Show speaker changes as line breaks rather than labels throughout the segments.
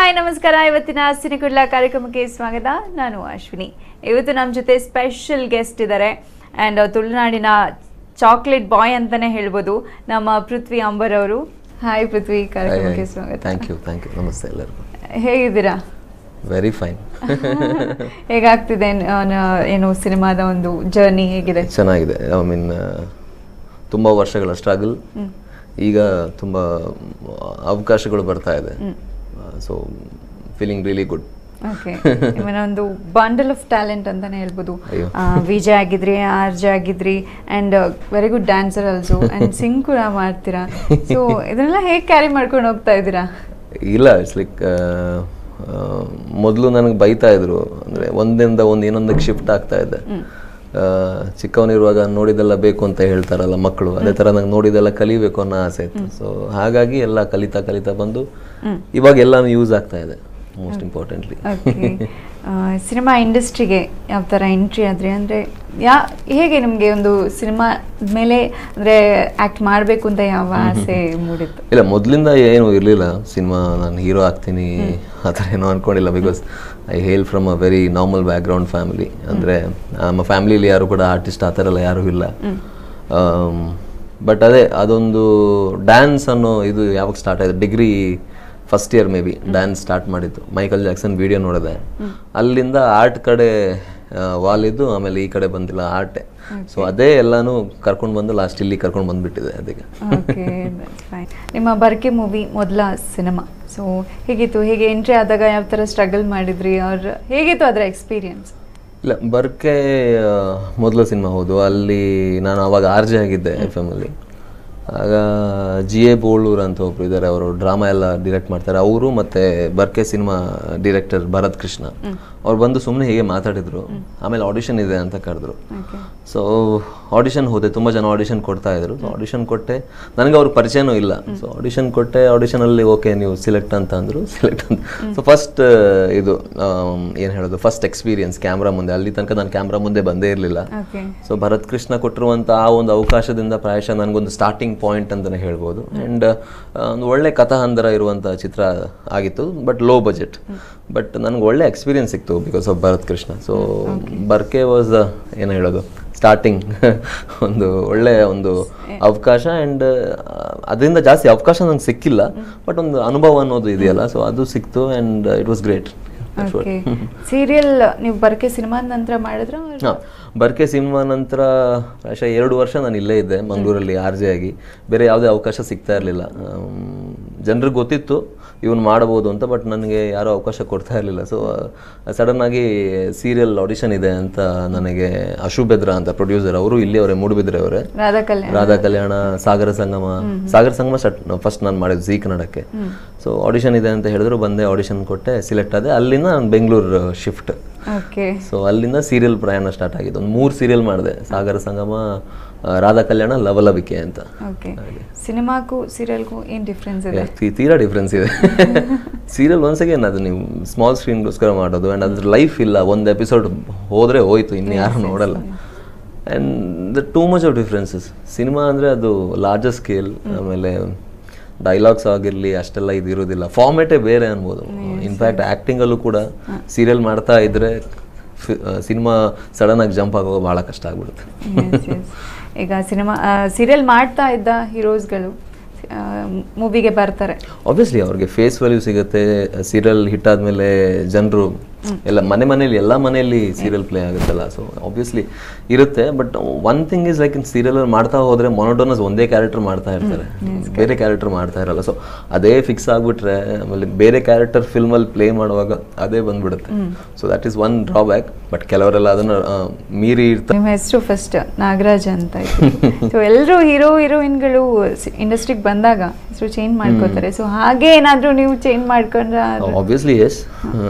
Hi ನಮಸ್ಕಾರ ಇವತ್ತಿನ ಸಿನಿಕುಡ್ಲ ಕಾರ್ಯಕ್ರಮಕ್ಕೆ ಸ್ವಾಗತ ನಾನು ಅಶ್ವಿನಿ ಇವತ್ತು ನಮ್ಮ ಜೊತೆ ಸ್ಪೆಷಲ್ ಗೆಸ್ಟ್ ಇದ್ದಾರೆ ಆ್ಯಂಡ್ ತುಳುನಾಡಿನ ಚಾಕ್ಲೇಟ್ ಬಾಯ್ ಅಂತಾನೆ ಹೇಳ್ಬೋದು ನಮ್ಮ ಪೃಥ್ವಿ ಅಂಬರ್ ಅವರು ಹಾಯ್ ಪೃಥ್ವಿ ಕಾರ್ಯಕ್ರಮಕ್ಕೆ ಸ್ವಾಗತ
ಥ್ಯಾಂಕ್ ಯು ಥ್ಯಾಂಕ್ ಯು ನಮಸ್ತೆ ಎಲ್ಲರಿಗೂ
ಹೇಗಿದ್ದೀರಾ
ವೆರಿ ಫೈನ್
ಹೇಗಾಗ್ತಿದೆ ನ- ನ- ಏನು ಸಿನಿಮಾದ ಒಂದು ಜರ್ನಿ ಹೇಗಿದೆ
ಚೆನ್ನಾಗಿದೆ ಐ ಮೀನ್ ತುಂಬ ವರ್ಷಗಳ ಸ್ಟ್ರಗಲ್ ಈಗ ತುಂಬ ಅವಕಾಶಗಳು ಬರ್ತಾ ಇದೆ so feeling really good
okay ನಿಮ್ಮನ್ನ ಒಂದು ಬಂಡಲ್ ಆಫ್ ಟ್ಯಾಲೆಂಟ್ ಅಂತಾನೆ ಹೇಳ್ಬೋದು
ಅಯ್ಯೋ.
ಆ, ವಿಜಯ್ ಆಗಿದ್ರಿ ಆರ್ ಜೆ ಆಗಿದ್ರಿ and very good dancer also and sing ಕೂಡ ಮಾಡ್ತೀರಾ ಸೊ ಇದನ್ನೆಲ್ಲ ಹೇಗೆ ಕ್ಯಾರಿ ಮಾಡ್ಕೊಂಡು ಹೋಗ್ತಾ ಇದ್ದೀರಾ
ಇಲ್ಲ ಇಟ್ಸ್ ಲೈಕ್ ಮೊದಲು ನನಗೆ ಬೈತಾ ಇದ್ರು ಅಂದರೆ ಒಂದಿಂದ ಒಂದು ಇನ್ನೊಂದಕ್ಕೆ ಶಿಫ್ಟ್ ಆಗ್ತಾ ಇದ್ದೆ ಆ, ಚಿಕ್ಕವನಿರುವಾಗ ನೋಡಿದೆಲ್ಲ ಬೇಕು ಅಂತ ಹೇಳ್ತಾರಲ್ಲ ಮಕ್ಕಳು ಅದೇ ಥರ ನಂಗೆ ನೋಡಿದೆಲ್ಲ ಕಲಿಬೇಕು ಅನ್ನೋ ಆಸೆ ಇತ್ತು ಸೊ ಹಾಗಾಗಿ ಎಲ್ಲ ಕಲಿತಾ ಕಲಿತಾ ಬಂದು ಇವಾಗ ಎಲ್ಲಾನು ಯೂಸ್ ಆಗ್ತಾ ಇದೆ ಮೋಸ್ಟ್ ಇಂಪಾರ್ಟೆಂಟ್ಲಿ
ಓಕೆ ಸಿನಿಮಾ ಇಂಡಸ್ಟ್ರಿಗೆ ಯಾವ ಥರ ಎಂಟ್ರಿ ಆದ್ರಿ ಅಂದರೆ ಯಾ ಹೇಗೆ ನಿಮಗೆ ಒಂದು ಸಿನಿಮಾ ಮೇಲೆ ಅಂದರೆ ಆ್ಯಕ್ಟ್ ಮಾಡಬೇಕು ಅಂತ ಯಾವ ಆಸೆ ಮೂಡಿತ್ತು
ಇಲ್ಲ ಮೊದಲಿಂದ ಏನು ಇರಲಿಲ್ಲ ಸಿನಿಮಾ ನಾನು ಹೀರೋ ಆಗ್ತೀನಿ ಆ ಥರ ಏನೋ ಅನ್ಕೊಂಡಿಲ್ಲ because I hail from a very normal background family ಅಂದರೆ ನಮ್ಮ ಫ್ಯಾಮಿಲಿಲಿ ಯಾರು ಕೂಡ ಆರ್ಟಿಸ್ಟ್ ಆ ಥರ ಎಲ್ಲ ಯಾರೂ ಇಲ್ಲ ಬಟ್ ಅದೇ ಅದೊಂದು ಡ್ಯಾನ್ಸ್ ಅನ್ನೋ ಇದು ಯಾವಾಗ ಸ್ಟಾರ್ಟ್ ಆಯಿತು degree first year maybe dance start ಮಾಡಿದ್ದು ಮೈಕಲ್ ಜಾಕ್ಸನ್ ವಿಡಿಯೋ ನೋಡಿದೆ ಅಲ್ಲಿಂದ ಆರ್ಟ್ ಕಡೆ ವಾಲಿದ್ದು ಆಮೇಲೆ ಈ ಕಡೆ ಬಂದಿಲ್ಲ ಆರ್ಟೆ ಸೊ ಅದೇ ಎಲ್ಲಾನು ಕರ್ಕೊಂಡು ಬಂದು ಲಾಸ್ಟ್ ಇಲ್ಲಿ ಕರ್ಕೊಂಡು ಬಂದ್ಬಿಟ್ಟಿದೆ ಅದಕ್ಕೆ
ಓಕೆ ಫೈನ್ ನಿಮ್ಮ ಬರ್ಕೆ ಮೂವಿ ಮೊದಲ ಸಿನಿಮಾ ಸೊ ಹೇಗಿತ್ತು ಹೇಗೆ ಎಂಟ್ರಿ ಆದಾಗ ಯಾವ ಥರ ಸ್ಟ್ರಗಲ್ ಮಾಡಿದ್ರಿ ಅವ್ರ ಹೇಗಿತ್ತು ಅದರ ಎಕ್ಸ್ಪೀರಿಯನ್ಸ್
ಇಲ್ಲ ಬರ್ಕೆ ಮೊದಲ ಸಿನಿಮಾ ಹೌದು ಅಲ್ಲಿ ನಾನು ಅವಾಗ ಆರ್ ಜೆ ಆಗಿದ್ದೆ ಎಫ್ ಎಮ್ ಅಲ್ಲಿ ಆಗ ಜಿ ಎ ಬೋಳೂರ್ ಅಂತ ಒಬ್ರು ಇದ್ದಾರೆ ಅವರು ಡ್ರಾಮಾ ಎಲ್ಲ ಡಿರೆಕ್ಟ್ ಮಾಡ್ತಾರೆ ಅವರು ಮತ್ತೆ ಬರ್ಕೆ ಸಿನಿಮಾ ಡೈರೆಕ್ಟರ್ ಭರತ್ ಕೃಷ್ಣ ಅವ್ರು ಬಂದು ಸುಮ್ಮನೆ ಹೀಗೆ ಮಾತಾಡಿದ್ರು ಆಮೇಲೆ ಆಡಿಷನ್ ಇದೆ ಅಂತ ಕರೆದ್ರು
ಓಕೆ
ಸೊ ಆಡಿಷನ್ ಹೋದೆ ತುಂಬ ಜನ ಆಡಿಷನ್ ಕೊಡ್ತಾ ಇದ್ರು ಸೊ ಆಡಿಷನ್ ಕೊಟ್ಟೆ ನನಗೆ ಅವ್ರ ಪರಿಚಯನೂ ಇಲ್ಲ ಸೊ ಆಡಿಷನ್ ಕೊಟ್ಟೆ ಆಡಿಷನಲ್ಲಿ ಓಕೆ ನೀವು ಸಿಲೆಕ್ಟ್ ಅಂತ ಅಂದರು ಸಿಲೆಕ್ಟ್ ಅಂತ ಸೊ ಫಸ್ಟ್ ಇದು ಏನು ಹೇಳೋದು ಫಸ್ಟ್ ಎಕ್ಸ್ಪೀರಿಯನ್ಸ್ ಕ್ಯಾಮ್ರಾ ಮುಂದೆ ಅಲ್ಲಿ ತನಕ ನಾನು ಕ್ಯಾಮ್ರಾ ಮುಂದೆ ಬಂದೇ ಇರಲಿಲ್ಲ
ಓಕೆ
ಸೊ ಭರತ್ ಕೃಷ್ಣ ಕೊಟ್ಟಿರುವಂಥ ಆ ಒಂದು ಅವಕಾಶದಿಂದ ಪ್ರಾಯಶಃ ನನಗೊಂದು ಸ್ಟಾರ್ಟಿಂಗ್ ಪಾಯಿಂಟ್ ಅಂತಲೇ ಹೇಳ್ಬೋದು ಆ್ಯಂಡ್ ಒಂದು ಒಳ್ಳೆ ಕಥಾಹಂದರ ಇರುವಂಥ ಚಿತ್ರ ಆಗಿತ್ತು ಬಟ್ ಲೋ ಬಜೆಟ್ ಬಟ್ ನನಗೆ ಒಳ್ಳೆ ಎಕ್ಸ್ಪೀರಿಯನ್ಸ್ ಸಿಕ್ತು because of Bharat Krishna so Barke was ಏನು ಹೇಳೋದು ಸ್ಟಾರ್ಟಿಂಗ್ ಒಂದು ಒಳ್ಳೆಯ ಒಂದು ಅವಕಾಶ ಆ್ಯಂಡ್ ಅದರಿಂದ ಜಾಸ್ತಿ ಅವಕಾಶ ನಂಗೆ ಸಿಕ್ಕಿಲ್ಲ ಬಟ್ ಒಂದು ಅನುಭವ ಅನ್ನೋದು ಇದೆಯಲ್ಲ ಸೊ ಅದು ಸಿಕ್ತು and it was great
okay serial ನೀವು ಬರ್ಕೆ ಸಿನಿಮಾದ ನಂತರ ಮಾಡಿದ್ರ
ಹಾಂ ಬರ್ಕೆ ಸಿನಿಮಾ ನಂತರ ಪ್ರಾಯಶಃ ಎರಡು ವರ್ಷ ನಾನು ಇಲ್ಲೇ ಇದ್ದೆ ಮಂಗಳೂರಲ್ಲಿ ಆರ್ ಜೆ ಆಗಿ ಬೇರೆ ಯಾವುದೇ ಅವಕಾಶ ಸಿಗ್ತಾ ಇರಲಿಲ್ಲ ಜನರಿಗೆ ಗೊತ್ತಿತ್ತು ಇವನು ಮಾಡ್ಬೋದು ಅಂತ ಬಟ್ ನನಗೆ ಯಾರೂ ಅವಕಾಶ ಕೊಡ್ತಾ ಇರಲಿಲ್ಲ ಸೊ ಸಡನ್ ಆಗಿ ಸೀರಿಯಲ್ ಆಡಿಷನ್ ಇದೆ ಅಂತ ನನಗೆ ಅಶುಭೆದ್ರ ಅಂತ ಪ್ರೊಡ್ಯೂಸರ್ ಅವರು ಇಲ್ಲಿ ಅವರೇ ಮೂಡುಬಿದ್ರೆ ಅವರೇ
ರಾಧಾ ಕಲ್ಯಾಣ್
ರಾಧಾ ಕಲ್ಯಾಣ ಸಾಗರ ಸಂಗಮ ಸಾಗರ ಸಂಗಮ ಫಸ್ಟ್ ನಾನು ಮಾಡಿದ್ದು ಜಿ ಕನ್ನಡಕ್ಕೆ ಸೊ ಆಡಿಷನ್ ಇದೆ ಅಂತ ಹೇಳಿದ್ರು ಬಂದೆ ಆಡಿಷನ್ ಕೊಟ್ಟೆ ಸಿಲೆಕ್ಟ್ ಆದೆ ಅಲ್ಲಿಂದ ನಾನು ಬೆಂಗಳೂರು ಶಿಫ್ಟ್
ಓಕೆ
ಸೊ ಅಲ್ಲಿಂದ ಸೀರಿಯಲ್ ಪ್ರಯಾಣ ಸ್ಟಾರ್ಟ್ ಆಗಿದ್ದು ಒಂದು ಮೂರು ಸೀರಿಯಲ್ ಮಾಡಿದೆ ಸಾಗರ ಸಂಗಮ ಆ, ರಾಧಾ ಕಲ್ಯಾಣ ಲವಲವಿಕೆ ಅಂತ
ಓಕೆ ಸಿನಿಮಾಗೂ ಸೀರಿಯಲ್ಗೂ ಏನು ಡಿಫ್ರೆನ್ಸ್ ಇದೆ
ತೀ- ತೀರಾ ಡಿಫ್ರೆನ್ಸ್ ಇದೆ ಸೀರಿಯಲ್ ಒನ್ಸ್ ಅಗೇನ್ ಅದು ನೀವು ಸ್ಮಾಲ್ ಸ್ಕ್ರೀನ್ಗೋಸ್ಕರ ಮಾಡೋದು ಆ್ಯಂಡ್ ಅದ್ರ ಲೈಫ್ ಇಲ್ಲ ಒಂದು ಎಪಿಸೋಡ್ ಹೋದರೆ ಹೋಯ್ತು ಇನ್ನು ಯಾರು ನೋಡಲ್ಲ and the too much of differences cinema ಅಂದರೆ ಅದು ಲಾರ್ಜರ್ ಸ್ಕೇಲ್ ಆಮೇಲೆ ಡೈಲಾಗ್ಸ್ ಆಗಿರಲಿ ಅಷ್ಟೆಲ್ಲ ಇದು ಇರೋದಿಲ್ಲ ಫಾರ್ಮೇಟೇ ಬೇರೆ ಅನ್ಬೋದು ಇನ್ಫ್ಯಾಕ್ಟ್ ಆ್ಯಕ್ಟಿಂಗಲ್ಲೂ ಕೂಡ ಸೀರಿಯಲ್ ಮಾಡ್ತಾ ಇದ್ರೆ ಸಿನಿಮಾ ಸಡನ್ ಆಗಿ ಜಂಪ್ ಆಗುವಾಗ ಭಾಳ ಕಷ್ಟ ಆಗ್ಬಿಡುತ್ತೆ
Yes, yes. ಈಗ ಸಿನಿಮಾ ಸೀರಿಯಲ್ ಮಾಡ್ತಾ ಇದ್ದ ಹೀರೋಸ್ಗಳು ಮೂವಿಗೆ ಬರ್ತಾರೆ
ಆಬ್ವಿಯಸ್ಲಿ ಅವ್ರಿಗೆ ಫೇಸ್ ವ್ಯಾಲ್ಯೂ ಸಿಗುತ್ತೆ ಸೀರಿಯಲ್ ಹಿಟ್ ಆದಮೇಲೆ ಜನರು ಎಲ್ಲ ಮನೆ ಮನೇಲಿ ಎಲ್ಲ ಮನೆಯಲ್ಲಿ ಸೀರಿಯಲ್ ಪ್ಲೇ ಆಗುತ್ತಲ್ಲ ಸೊ ಆಬ್ವಿಯಸ್ಲಿ ಇರುತ್ತೆ but one thing is like in serial ಮಾಡ್ತಾ ಹೋದ್ರೆ ಮೊನೋಟೋನಸ್ ಒಂದೇ ಕ್ಯಾರೆಕ್ಟರ್ ಮಾಡ್ತಾ ಇರ್ತಾರೆ ಬೇರೆ ಕ್ಯಾರೆಕ್ಟರ್ ಮಾಡ್ತಾ ಇರಲ್ಲ ಸೊ ಅದೇ ಫಿಕ್ಸ್ ಆಗ್ಬಿಟ್ರೆ ಆಮೇಲೆ ಬೇರೆ ಕ್ಯಾರೆಕ್ಟರ್ ಫಿಲ್ಮಲ್ಲಿ ಪ್ಲೇ ಮಾಡುವಾಗ ಅದೇ ಬಂದ್ಬಿಡುತ್ತೆ so that is one drawback but ಕೆಲವರೆಲ್ಲ ಅದನ್ನ ಆ, ಮೀರಿ ಇರ್ತಾರೆ
ನಿಮ್ಮ ಹೆಸರು ಫಸ್ಟ್ ನಾಗರಾಜ್ ಅಂತ ಸೊ ಎಲ್ಲರೂ ಹೀರೋ ಹೀರೋಯಿನ್ಗಳು ಇಂಡಸ್ಟ್ರಿಗೆ ಬಂದಾಗ ಹೆಸರು ಚೇಂಜ್ ಮಾಡ್ಕೋತಾರೆ ಸೊ ಹಾಗೆ ಏನಾದರೂ ನೀವು ಚೇಂಜ್ ಮಾಡ್ಕೊಂಡ್ರೆ
ಆಬ್ವಿಯಸ್ಲಿ ಎಸ್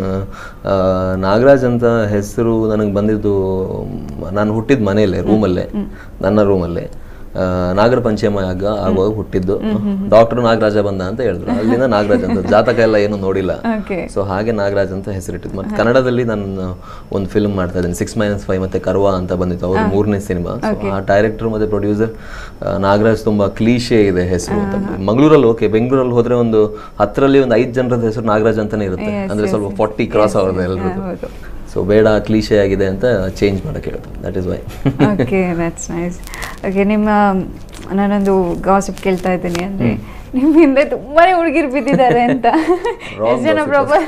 ನಾಗರಾಜ್ ಅಂತ ಹೆಸರು ನನಗೆ ಬಂದಿದ್ದು ಮ್, ನಾನು ಹುಟ್ಟಿದ ಮನೆಯಲ್ಲೇ ರೂಮಲ್ಲೇ ನನ್ನ ರೂಮಲ್ಲೇ ಆ, ನಾಗರ ಪಂಚಮ ಆಗ ಆಗುವಾಗ ಹುಟ್ಟಿದ್ದು ಡಾಕ್ಟರ್ ನಾಗರಾಜ ಬಂದ ಅಂತ ಹೇಳಿದ್ರು ಅಲ್ಲಿಂದ ನಾಗರಾಜ್ ಅಂತ ಜಾತಕ ಎಲ್ಲ ಏನು ನೋಡಿಲ್ಲ
ಓಕೆ
ಸೊ ಹಾಗೆ ನಾಗರಾಜ್ ಅಂತ ಹೆಸರಿಟ್ಟಿದ್ದು ಮತ್ತೆ ಕನ್ನಡದಲ್ಲಿ ನಾನು ಒಂದು ಫಿಲ್ಮ್ ಮಾಡ್ತಾ ಇದ್ದೀನಿ ಸಿಕ್ಸ್ ಮೈನಸ್ ಫೈವ್ ಮತ್ತೆ ಕರ್ವಾ ಅಂತ ಬಂದಿತ್ತು ಅವ್ರ ಮೂರನೇ ಸಿನಿಮಾ ಆ ಡೈರೆಕ್ಟರ್ ಮತ್ತೆ ಪ್ರೊಡ್ಯೂಸರ್ ನಾಗರಾಜ್ ತುಂಬಾ ಕ್ಲೀಶೆ ಇದೆ ಹೆಸರು ಅಂತ ಮಂಗಳೂರಲ್ಲಿ ಓಕೆ ಬೆಂಗಳೂರಲ್ಲಿ ಹೋದ್ರೆ ಒಂದು ಹತ್ತರಲ್ಲಿ ಒಂದು ಐದು ಜನರದ ಹೆಸರು ನಾಗರಾಜ್ ಅಂತಾನೆ ಇರುತ್ತೆ ಅಂದ್ರೆ ಸ್ವಲ್ಪ ಫಾರ್ಟಿ ಕ್ರಾಸ್ ಅವ್ರದ್ದು ಎಲ್ಲರದ್ದು
ಹೌದು
ಸೊ ಬೇಡ ಕ್ಲೀಶೆ ಆಗಿದೆ ಅಂತ ಚೇಂಜ್ ಮಾಡಕ್ಕೆ ಹೇಳ್ತಾರೆ that is why
okay that's nice okay ನಿಮ್ಮ ನಾನೊಂದು ಗಾಸಿಪ್ ಕೇಳ್ತಾ ಇದ್ದೀನಿ ಅಂದ್ರೆ ನಿಮ್ಮ ಹಿಂದೆ ತುಂಬಾನೇ ಹುಡುಗಿರು ಬಿದ್ದಿದ್ದಾರೆ ಅಂತ ಎಷ್ಟು ಜನ ಪ್ರಪೋಸ್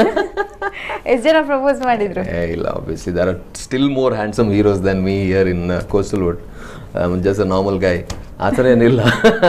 ಎಷ್ಟು ಜನ ಪ್ರಪೋಸ್ ಮಾಡಿದ್ರು
ಏ ಇಲ್ಲ obviously there are still more handsome heroes than me here in coastal wood just a normal guy ಆ ಥರ ಏನಿಲ್ಲ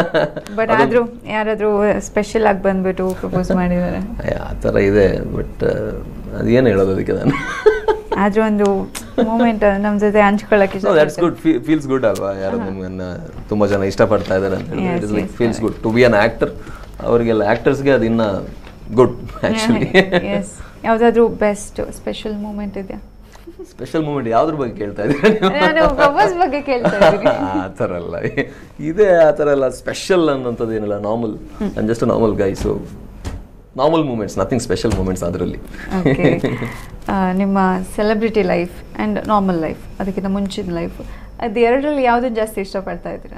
ಬಟ್ ಆದ್ರೂ ಯಾರಾದ್ರೂ ಸ್ಪೆಷಲ್ ಆಗಿ ಬಂದ್ಬಿಟ್ಟು ಪ್ರಪೋಸ್ ಮಾಡಿದ್ದಾರೆ
ಏ, ಆ ಥರ ಇದೆ ಬಟ್ ಅದೇನು ಹೇಳೋದು ಅದಕ್ಕೆ ನಾನು
ಆದ್ರೂ ಒಂದು ಮೂಮೆಂಟ್ ನಮ್ಮ ಜೊತೆ ಹಂಚ್ಕೊಳ್ಳಕ್ಕೆ
no that's good feels good ಅಲ್ವಾ ಯಾರು ನಿಮ್ಮನ್ನ ತುಂಬಾ ಜನ ಇಷ್ಟಪಡ್ತಾ ಇದ್ದಾರೆ ಅಂತ ಹೇಳಿದ್ರೆ it is like feels good to be an actor ಅವರಿಗೆಲ್ಲ ಆಕ್ಟರ್ಸ್ಗೆ ಅದು ಇನ್ನ ಗುಡ್ ಆ್ಯಕ್ಚುಲಿ
ಎಸ್ ಯಾವ್ದಾದ್ರು ಬೆಸ್ಟ್ ಸ್ಪೆಷಲ್ ಮೂಮೆಂಟ್ ಇದೆಯಾ
ಸ್ಪೆಷಲ್ ಮೂಮೆಂಟ್ ಯಾವ್ದ್ರ ಬಗ್ಗೆ ಕೇಳ್ತಾ ಇದ್ದೀರಾ
ನಾನು ಪ್ರಪೋಸ್ ಬಗ್ಗೆ ಕೇಳ್ತಾ ಇದ್ದೀನಿ
ಆ ಥರ ಅಲ್ಲ ಇದೆ ಆ ಥರ ಎಲ್ಲ ಸ್ಪೆಷಲ್ ಅನ್ನೋಂಥದ್ದು ಏನಿಲ್ಲ ನಾರ್ಮಲ್ ನಾನು just normal guy so normal moments nothing special moments ಅದರಲ್ಲಿ
ಓಕೆ ನಿಮ್ಮ celebrity life and normal life ಅದಕ್ಕಿಂತ ಮುಂಚಿನ ಲೈಫ್ ಅದು ಎರಡರಲ್ಲಿ ಯಾವುದನ್ನು ಜಾಸ್ತಿ ಇಷ್ಟಪಡ್ತಾ ಇದ್ದೀರಾ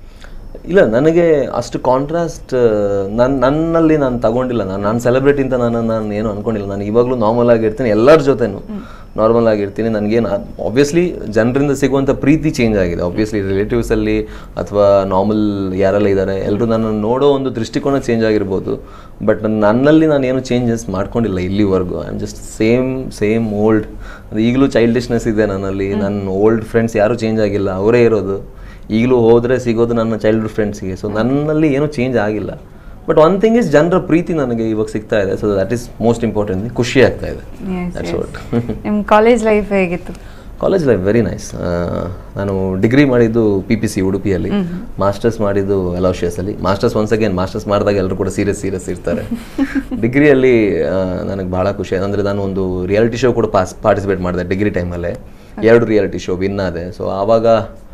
ಇಲ್ಲ ನನಗೆ ಅಷ್ಟು ಕಾಂಟ್ರಾಸ್ಟ್ ನನ್ನ ನನ್ನಲ್ಲಿ ನಾನು ತಗೊಂಡಿಲ್ಲ ನಾನು ನಾನು ಸೆಲೆಬ್ರಿಟಿ ಅಂತ ನಾನು ನಾನು ಏನು ಅನ್ಕೊಂಡಿಲ್ಲ ನಾನು ಇವಾಗಲೂ ನಾರ್ಮಲ್ ಆಗಿರ್ತೀನಿ ಎಲ್ಲರ ಜೊತೆನೂ ನಾರ್ಮಲ್ ಆಗಿರ್ತೀನಿ ನನಗೇನು ಆಬ್ವಿಯಸ್ಲಿ ಜನರಿಂದ ಸಿಗುವಂಥ ಪ್ರೀತಿ ಚೇಂಜ್ ಆಗಿದೆ ಆಬ್ವಿಯಸ್ಲಿ ರಿಲೇಟಿವ್ಸಲ್ಲಿ ಅಥವಾ ನಾರ್ಮಲ್ ಯಾರೆಲ್ಲ ಇದ್ದಾರೆ ಎಲ್ಲರೂ ನನ್ನನ್ನು ನೋಡೋ ಒಂದು ದೃಷ್ಟಿಕೋನ ಚೇಂಜ್ ಆಗಿರ್ಬೋದು ಬಟ್ ನನ್ನಲ್ಲಿ ನಾನು ಏನು ಚೇಂಜಸ್ ಮಾಡ್ಕೊಂಡಿಲ್ಲ ಇಲ್ಲಿವರೆಗೂ I am just same same old ಈಗಲೂ ಚೈಲ್ಡಿಶ್ನೆಸ್ ಇದೆ ನನ್ನಲ್ಲಿ ನನ್ನ ಓಲ್ಡ್ ಫ್ರೆಂಡ್ಸ್ ಯಾರೂ ಚೇಂಜ್ ಆಗಿಲ್ಲ ಅವರೇ ಇರೋದು ಈಗಲೂ ಹೋದರೆ ಸಿಗೋದು ನನ್ನ ಚೈಲ್ಡ್ಹುಡ್ ಫ್ರೆಂಡ್ಸ್ಗೆ ಸೊ ನನ್ನಲ್ಲಿ ಏನೂ ಚೇಂಜ್ ಆಗಿಲ್ಲ ಬಟ್ ಒನ್ ಥಿಂಗ್ ಇಸ್ ಜನರ ಪ್ರೀತಿ ನನಗೆ ಇವಾಗ ಸಿಗ್ತಾ ಇದೆ so that is most important ಖುಷಿ ಆಗ್ತಾ ಇದೆ ದಟ್ಸ್ ವಾಟ್
ನಿಮ್ಮ ಕಾಲೇಜ್ ಲೈಫ್ ಹೇಗಿತ್ತು
ಕಾಲೇಜ್ ಲೈಫ್ ವೆರಿ ನೈಸ್ ನಾನು ಡಿಗ್ರಿ ಮಾಡಿದ್ದು ಪಿ ಪಿ ಸಿ ಉಡುಪಿಯಲ್ಲಿ ಮಾಸ್ಟರ್ಸ್ ಮಾಡಿದ್ದು ಅಲೋಷಿಯಸಲ್ಲಿ ಮಾಸ್ಟರ್ಸ್ ಒನ್ಸ್ ಅಗೇನ್ ಮಾಸ್ಟರ್ಸ್ ಮಾಡಿದಾಗ ಎಲ್ಲರೂ ಕೂಡ ಸೀರಿಯಸ್ ಸೀರಿಯಸ್ ಇರ್ತಾರೆ ಡಿಗ್ರಿಯಲ್ಲಿ ನನಗೆ ಭಾಳ ಖುಷಿ ಆಯ್ತು ಅಂದರೆ ನಾನು ಒಂದು ರಿಯಾಲಿಟಿ ಶೋ ಕೂಡ ಪಾಸ್ ಪಾರ್ಟಿಸಿಪೇಟ್ ಮಾಡಿದೆ ಡಿಗ್ರಿ ಟೈಮಲ್ಲೇ ಎರಡು ರಿಯಾಲಿಟಿ ಶೋ ವಿನ್ ಆದೆ ಸೊ ಆವಾಗ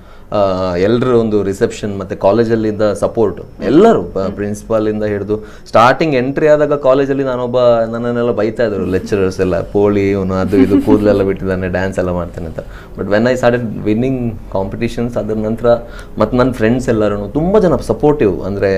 ಎಲ್ಲರ ಒಂದು ರಿಸೆಪ್ಷನ್ ಮತ್ತು ಕಾಲೇಜಲ್ಲಿದ್ದ ಸಪೋರ್ಟ್ ಎಲ್ಲರೂ ಪ್ರಿನ್ಸಿಪಾಲಿಂದ ಹಿಡಿದು ಸ್ಟಾರ್ಟಿಂಗ್ ಎಂಟ್ರಿ ಆದಾಗ ಕಾಲೇಜಲ್ಲಿ ನಾನೊಬ್ಬ ನನ್ನನ್ನೆಲ್ಲ ಬೈತಾ ಇದ್ರು ಲೆಕ್ಚರರ್ಸ್ ಎಲ್ಲ ಪೋಳಿ ಇವನು ಅದು ಇದು ಕೂದಲೆಲ್ಲ ಬಿಟ್ಟಿದ್ದಾನೆ ಡ್ಯಾನ್ಸ್ ಎಲ್ಲ ಮಾಡ್ತಾನೆ ಅಂತ but when I started winning competitions ಅದ್ರ ನಂತರ ಮತ್ತು ನನ್ನ ಫ್ರೆಂಡ್ಸ್ ಎಲ್ಲರೂ ತುಂಬ ಜನ ಸಪೋರ್ಟಿವ್ ಅಂದರೆ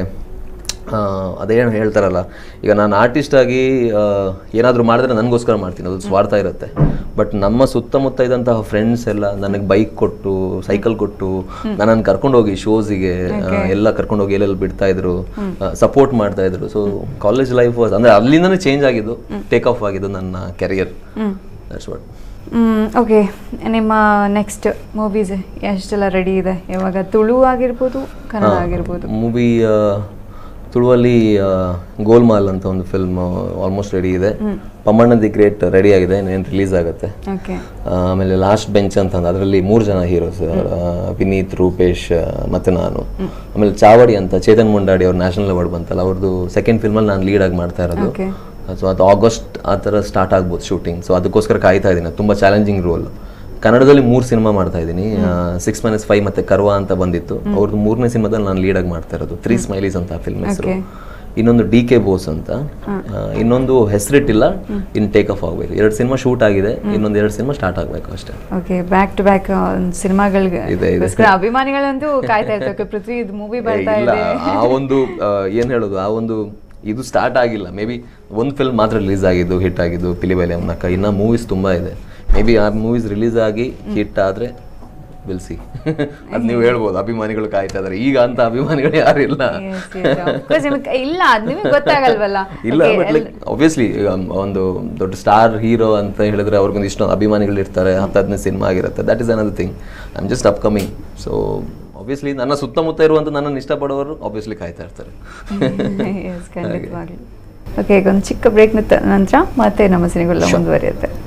ಅದೇನು ಹೇಳ್ತಾರಲ್ಲ ಈಗ ನಾನು ಆರ್ಟಿಸ್ಟ್ ಆಗಿ ಏನಾದರೂ ಮಾಡಿದ್ರೆ ನನಗೋಸ್ಕರ ಮಾಡ್ತೀನಿ ಅದು ಸ್ವಾರ್ಥ ಇರುತ್ತೆ ಬಟ್ ನಮ್ಮ ಸುತ್ತಮುತ್ತ ಇದ್ದಂತಹ ಫ್ರೆಂಡ್ಸ್ ಎಲ್ಲ ನನಗೆ ಬೈಕ್ ಕೊಟ್ಟು ಸೈಕಲ್ ಕೊಟ್ಟು ನನ್ನನ್ನು ಕರ್ಕೊಂಡು ಹೋಗಿ ಶೋಸಿಗೆ ಎಲ್ಲ ಕರ್ಕೊಂಡು ಹೋಗಿ ಎಲ್ಲೆಲ್ಲಿ ಬಿಡ್ತಾ ಇದ್ರು ಸಪೋರ್ಟ್ ಮಾಡ್ತಾ ಇದ್ರು ಸೊ ಕಾಲೇಜ್ ಲೈಫ್ ವಾಸ್ ಅಂದರೆ ಅಲ್ಲಿಂದನೇ ಚೇಂಜ್ ಆಗಿದ್ದು ಟೇಕ್ ಆಫ್ ಆಗಿದ್ದು ನನ್ನ ಕೆರಿಯರ್ ದಟ್ಸ್ ವಾಟ್
ಓಕೆ ನಿಮ್ಮ ನೆಕ್ಸ್ಟ್ ಮೂವೀಸ್ ಎಷ್ಟೆಲ್ಲ ರೆಡಿ ಇದೆ ಇವಾಗ ತುಳು ಆಗಿರ್ಬೋದು ಕನ್ನಡ ಆಗಿರ್ಬೋದು
ಮೂವಿ ತುಳುವಲ್ಲಿ ಆ, ಗೋಲ್ಮಾಲ್ ಅಂತ ಒಂದು ಫಿಲ್ಮ್ ಆಲ್ಮೋಸ್ಟ್ ರೆಡಿ ಇದೆ ಪಮ್ಮಣ್ಣ ದಿ ಗ್ರೇಟ್ ರೆಡಿ ಆಗಿದೆ ಇನ್ನೇನು ರಿಲೀಸ್ ಆಗುತ್ತೆ
ಓಕೆ
ಆ, ಆಮೇಲೆ ಲಾಸ್ಟ್ ಬೆಂಚ್ ಅಂತ ಅದರಲ್ಲಿ ಮೂರು ಜನ ಹೀರೋಸ್ ವಿನೀತ್ ರೂಪೇಶ್ ಆ, ಮತ್ತೆ ನಾನು ಆಮೇಲೆ ಚಾವಡಿ ಅಂತ ಚೇತನ್ ಮುಂಡಾಡಿ ಅವ್ರು ನ್ಯಾಷನಲ್ ಅವಾರ್ಡ್ ಬಂತಲ್ಲ ಅವ್ರದ್ದು ಸೆಕೆಂಡ್ ಫಿಲ್ಮಲ್ಲಿ ನಾನು ಲೀಡ್ ಆಗಿ ಮಾಡ್ತಾ ಇರೋದು
ಓಕೆ
ಸೊ ಅದು ಆಗಸ್ಟ್ ಆ ಥರ ಸ್ಟಾರ್ಟ್ ಆಗ್ಬೋದು ಶೂಟಿಂಗ್ ಸೊ ಅದಕ್ಕೋಸ್ಕರ ಕಾಯ್ತಾ ಇದ್ದೀನಿ ತುಂಬ ಚಾಲೆಂಜಿಂಗ್ ರೋಲ್ ಕನ್ನಡದಲ್ಲಿ ಮೂರು ಸಿನಿಮಾ ಮಾಡ್ತಾ ಇದ್ದೀನಿ ಸಿಕ್ಸ್ ಮೈನಸ್ ಫೈವ್ ಮತ್ತೆ ಕರ್ವಾ ಅಂತ ಬಂದಿತ್ತು ಅವ್ರದ್ದು ಮೂರನೇ ಸಿನಿಮಾದಲ್ಲಿ ನಾನು ಲೀಡಾಗಿ ಮಾಡ್ತಾ ಇರೋದು ತ್ರೀ ಸ್ಮೈಲೀಸ್ ಅಂತ ಫಿಲ್ಮ್ ಹೆಸರು
Okay.
ಇನ್ನೊಂದು ಡಿ ಕೆ ಬೋಸ್ ಅಂತ ಆ, ಇನ್ನೊಂದು ಹೆಸರಿಟ್ಟಿಲ್ಲ ಇನ್ ಟೇಕ್ ಆಫ್ ಆಗಬೇಕು ಎರಡು ಸಿನಿಮಾ ಶೂಟ್ ಆಗಿದೆ ಇನ್ನೊಂದು ಎರಡು ಸಿನಿಮಾ ಸ್ಟಾರ್ಟ್ ಆಗಬೇಕು ಅಷ್ಟೇ
ಓಕೆ ಬ್ಯಾಕ್ ಟು ಬ್ಯಾಕ್ ಸಿನಿಮಾಗಳಿಗೆ
ಇದೆ, ಇದೆ.
ಅಭಿಮಾನಿಗಳಂತೂ ಕಾಯ್ತಾ ಇರ್ತಾರೆ ಪೃಥ್ವಿ ಇದು ಮೂವಿ ಬರ್ತಾ
ಇಲ್ಲ
ಇದೆ
ಆ ಒಂದು ಆ, ಏನ್ ಹೇಳೋದು ಆ ಒಂದು ಇದು ಸ್ಟಾರ್ಟ್ ಆಗಿಲ್ಲ ಮೇ ಬಿ ಒಂದು ಫಿಲ್ಮ್ ಮಾತ್ರ ರಿಲೀಸ್ ಆಗಿದ್ದು ಹಿಟ್ ಆಗಿದ್ದು ಪಿಲಿಬೈಲಿ ಅಮ್ಮನಕ್ಕ ಇನ್ನ ಮೂವೀಸ್ ತುಂಬಾ ಇದೆ ಮೇ ಬಿ ಆ ಮೂವೀಸ್ ರಿಲೀಸ್ ಆಗಿ ಹಿಟ್ ಆದ್ರೆ ವಿಲ್ ಸಿ ಅದು ನೀವು ಹೇಳ್ಬೋದು ಅಭಿಮಾನಿಗಳು ಕಾಯ್ತಾ ಇದಾರೆ ಈಗ ಅಂತ ಅಭಿಮಾನಿಗಳು ಯಾರು ಇಲ್ಲ
Yes, yes, of course ನಿಮ್ಗೆ ಇಲ್ಲ ಅದು ನಿಮಗೆ ಗೊತ್ತಾಗಲ್ವಲ್ಲ
ಇಲ್ಲ
Okay,
ಬಟ್ ಲೈಕ್ ಆಬ್ವಿಯಸ್ಲಿ ಒಂದು ದೊಡ್ಡ ಸ್ಟಾರ್ ಹೀರೋ ಅಂತ ಹೇಳಿದ್ರೆ ಅವ್ರಿಗೊಂದು ಇಷ್ಟೊಂದು ಅಭಿಮಾನಿಗಳು ಇರ್ತಾರೆ ಹತ್ತು ಹದಿನೈದು ಸಿನಿಮಾ ಆಗಿರುತ್ತೆ that is another thing I am just upcoming so obviously ನನ್ನ ಸುತ್ತಮುತ್ತ ಇರುವಂಥ ನನ್ನನ್ನು ಇಷ್ಟಪಡೋರು ಆಬ್ವಿಯಸ್ಲಿ ಕಾಯ್ತಾ ಇರ್ತಾರೆ
Yes, ಖಂಡಿತವಾಗ್ಲೂ ಓಕೆ ಈಗ ಒಂದು ಚಿಕ್ಕ ಬ್ರೇಕ್ ನಂತರ ಮತ್ತೆ ನಮ್ಮ ಸಿನಿಮೆಲ್ಲ ಮುಂದುವರಿಯುತ್ತೆ